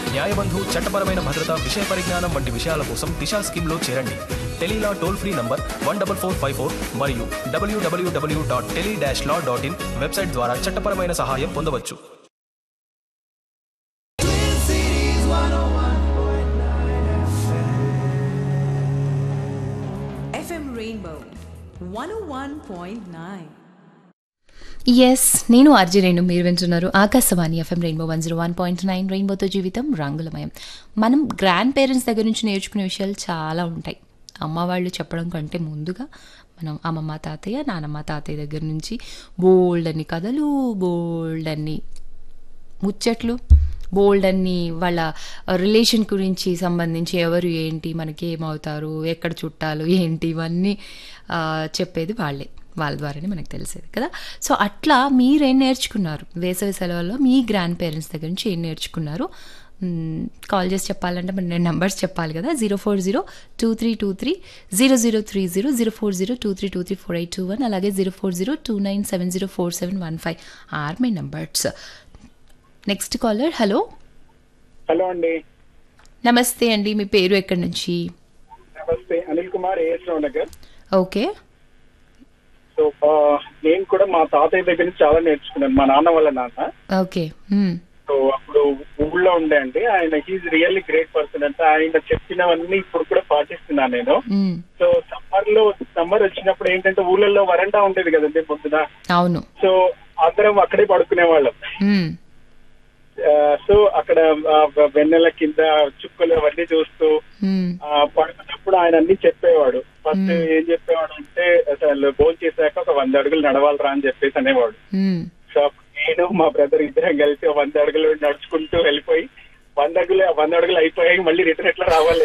న్యాయబంధు చట్టపరమైన భద్రత విషయ పరిజ్ఞానం వంటి విషయాల కోసం దిశా స్కీమ్లో చేరండి Tele Law toll free number one double four five four మరియు WWW dot tele dash law dot in website ద్వారా చట్టపరమైన సహాయం పొందవచ్చు FM Rainbow 101.9. ఎస్ నేను ఆర్జీ రేణు మీరు వింటున్నారు Akashvani FM Rainbow one zero one point nine రెయిన్బోతో జీవితం రంగులమయం మనం గ్రాండ్ పేరెంట్స్ దగ్గర నుంచి నేర్చుకునే విషయాలు చాలా ఉంటాయి అమ్మ వాళ్ళు చెప్పడం కంటే ముందుగా మనం అమ్మమ్మ తాతయ్య నానమ్మ తాతయ్య దగ్గర నుంచి బోల్డ్ అన్ని కథలు బోల్డ్ అన్ని ముచ్చట్లు బోల్డ్ అన్ని వాళ్ళ రిలేషన్ గురించి సంబంధించి ఎవరు ఏంటి మనకి ఏమవుతారు ఎక్కడ చుట్టాలు ఏంటి ఇవన్నీ ఆ, చెప్పేది వాళ్ళే వాళ్ళ ద్వారానే మనకు తెలిసేది కదా సో అట్లా మీరేం నేర్చుకున్నారు వేసవి సెలవుల్లో మీ గ్రాండ్ పేరెంట్స్ దగ్గర నుంచి ఏం నేర్చుకున్నారు మ్మ్, కాల్ చేసి చెప్పాలంటే మరి నేను నెంబర్స్ చెప్పాలి కదా zero four zero two three two three zero zero three zero zero four zero two three two three four eight two one అలాగే zero four zero two nine seven zero four seven one five or my numbers next caller hello hello అండి నమస్తే అండి మీ పేరు ఎక్కడి నుంచి నమస్తే Anil Kumar AS Rao Nagar okay so ఆ, నేను కూడా మా తాతయ్య దగ్గర నుంచి చాలా నేర్చుకున్నాను మా నాన్న వాళ్ళ నాన్న ఓకే మ్మ్. సో అప్పుడు ఊళ్ళో ఉండే అండి ఆయన హీజ్ రియల్లీ గ్రేట్ పర్సన్ అంటే ఆయన చెప్పినవన్నీ ఇప్పుడు కూడా పాటిస్తున్నాను నేను మ్మ్. సో సమ్మర్ లో సమ్మర్ వచ్చినప్పుడు ఏంటంటే ఊళ్ళల్లో వరండా ఉండేది కదండి పొద్దున అవును సో అందరం అక్కడే పడుకునే వాళ్ళం మ్మ్. సో అక్కడ ఆ, వెన్నెల కింద చుక్కలు అవన్నీ చూస్తూ మ్మ్. ఆ, పడుకున్నప్పుడు ఆయన అన్ని చెప్పేవాడు ఫస్ట్ ఏం చెప్పేవాడు అంటే అసలు భోజనం చేశాక ఒక వంద అడుగులు నడవాలరా అని చెప్పేసి అనేవాడు మ్మ్. సో అప్పుడు నేను మా బ్రదర్ ఇద్దరం కలిసి ఒక వంద అడుగులు నడుచుకుంటూ వెళ్ళిపోయి వంద అడుగులు వంద అడుగులు అయిపోయాయి మళ్ళీ రిటర్న్ ఎట్లా రావాలి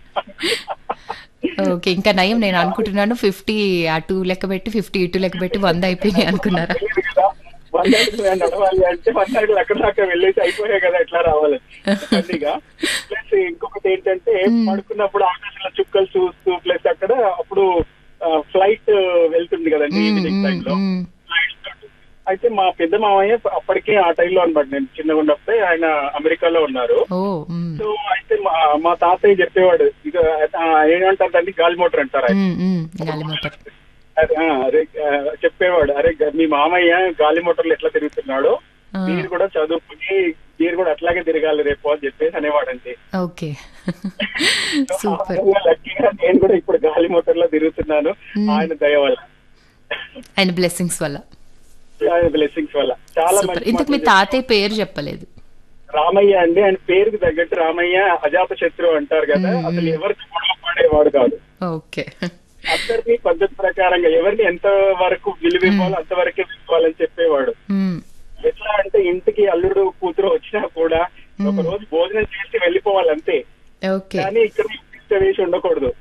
ఓకే ఇంకా నయం నేను అనుకుంటున్నాను ఫిఫ్టీ అటు లెక్క పెట్టి ఫిఫ్టీ ఇటు లెక్క పెట్టి వంద అయిపోయినాయి అనుకున్నారా తెలియదు కదా వంద అడుగులు నడవాలి అంటే వంద అడుగులు అక్కడ దాకా వెళ్ళేసి అయిపోయాయి కదా ఎట్లా రావాలి ఇబ్బందిగా ప్లస్ ఇంకొకటి ఏంటంటే పడుకున్నప్పుడు ఆకాశంలో చుక్కలు చూస్తూ ప్లస్ అక్కడ అప్పుడు ఫ్లైట్ వెళ్తుంది కదండి ఈవినింగ్ టైంలో మ్మ్. అయితే మా పెద్ద మామయ్య అప్పటికే ఆ టైంలో అనమాట నేను చిన్నగా ఉన్నప్పుడే ఆయన అమెరికాలో ఉన్నారు ఓ మ్మ్. సో అయితే మా మా తాతయ్య చెప్పేవాడు ఇక ఆ, ఏమంటారు దాన్ని గాలి మోటార్ అంటారు ఆయన. మ్మ్. మ్మ్. గాలి మోటార్ అదే, ఆ, అరే ఆ, చెప్పేవాడు అరే గ- మీ మామయ్య గాలి మోటార్లు ఎట్లా తిరుగుతున్నాడో ఆ. మీరు కూడా చదువుకుని మీరు కూడా అట్లాగే తిరగాలి రేపు అని చెప్పేసి అనేవాడండి ఓకే సూపర్ లక్కీగా నేను కూడా ఇప్పుడు గాలి మోటార్ లో తిరుగుతున్నాను ఆయన దయ వల్ల ఆయన బ్లెస్సింగ్స్ వల్ల ఆయన బ్లెస్సింగ్స్ వల్ల చాలా సూపర్ మంచి ఇంతకు మీ మాటలు తాతయ్య పేరు చెప్పలేదు రామయ్య అండి ఆయన పేరుకి తగ్గట్టు రామయ్య అజాత శత్రువు అంటారు కదా అసలు ఎవరికి గొడవ పడేవాడు కాదు ఓకే అందరినీ పద్ధతి ప్రకారంగా ఎవరిని ఎంత వరకు విలువ ఇవ్వాలో అంతవరకే ఇవ్వాలని చెప్పేవాడు మ్మ్. ఎట్లా అంటే ఇంటికి అల్లుడు కూతురు వచ్చినా కూడా ఒక రోజు భోజనం చేసి వెళ్ళిపోవాలి అంతే ఓకే కానీ ఇక్కడ ఇంత వేసి ఉండకూడదు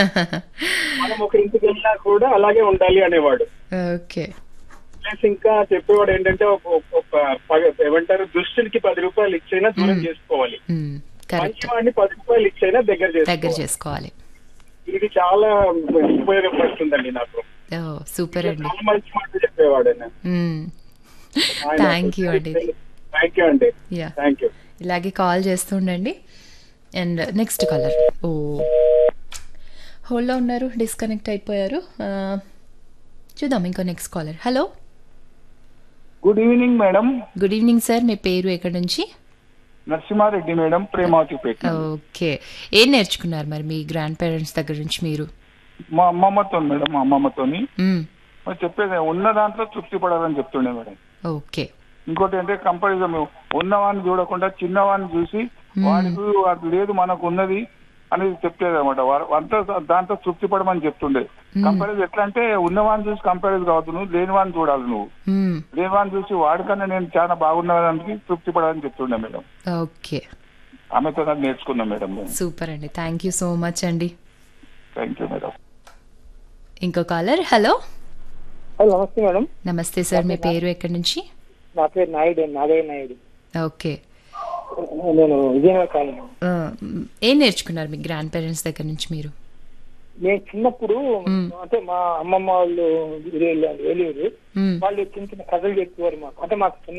మనం ఒక ఇంటికి వెళ్ళినా కూడా అలాగే ఉండాలి అనేవాడు ఓకే ప్లస్ ఇంకా చెప్పేవాడు ఏంటంటే ఒక- ఒక- ఒక పగ- ఏమంటారు దుష్టునికి పది రూపాయలు ఇచ్చైనా దూరం చేసుకోవాలి మ్మ్. కరెక్ట్ మంచి వాడిని పది రూపాయలు ఇచ్చైనా దగ్గర దగ్గర చేసుకోవాలి చేసుకోవాలి ఇది చాలా ఉపయోగపడుతుందండి నాకు ఓ సూపర్ అండి చాలా మంచి మాట చెప్పేవాడు ఆయన థ్యాంక్ యూ అండి థ్యాంక్ యూ అండి యా థ్యాంక్ యూ ఇలాగే కాల్ చేస్తూ ఉండండి అండ్ నెక్స్ట్ కాలర్ ఓ హోల్డ్లో ఉన్నారు డిస్కనెక్ట్ అయిపోయారు ఆ, చూద్దాం ఇంకో next caller hello good evening madam good evening sir మీ పేరు ఎక్కడి నుంచి నరసింహారెడ్డి మేడం ప్రేమావతిపేట ఓకే ఏం నేర్చుకున్నారు మరి మీ గ్రాండ్ పేరెంట్స్ దగ్గర నుంచి మీరు మా అమ్మమ్మతో మేడం మా అమ్మమ్మతోని మ్మ్. మరి చెప్పేది ఉన్న దాంట్లో తృప్తి పడాలని చెప్తుండే మేడం ఓకే ఇంకోటి అంటే కంపారిజన్ ఉన్నవాడిని చూడకుండా చిన్నవాడిని చూసి వాడికి వాడికి లేదు మనకు ఉన్నది అనేది చెప్పేది అనమాట అంతా దాంతో తృప్తి పడమని చెప్తుండే కంపారిజన్ ఎట్లా అంటే ఉన్నవాడిని చూసి కంపారిజ్ కావద్దు నువ్వు లేనివాడిని చూడాలి నువ్వు మ్మ్. లేనివాడిని చూసి వాడికన్నా నేను చాలా బాగున్నదానికి తృప్తి పడాలని చెప్తుండే మేడం ఓకే ఆమెతో నాకు నేర్చుకున్నాం మేడం నేను సూపర్ అండి థ్యాంక్ యూ సో మచ్ అండి థ్యాంక్ యూ మేడం ఇంకో కాలర్ హలో హలో నమస్తే మేడం నమస్తే సార్ మీ పేరు ఎక్కడి నుంచి నా పేరు నాయుడు నాగయ్య నాయుడు ఓకే నేను విజయనగరం కాలనీ ఆ, ఏం నేర్చుకున్నారు మీ గ్రాండ్ పేరెంట్స్ దగ్గర నుంచి మీరు నేను చిన్నప్పుడు అంటే మా అమ్మమ్మ వాళ్ళు ఏలూరు మ్మ్. వాళ్ళు చిన్న చిన్న కథలు చెప్పేవారు మాకు అంటే మాకు చిన్న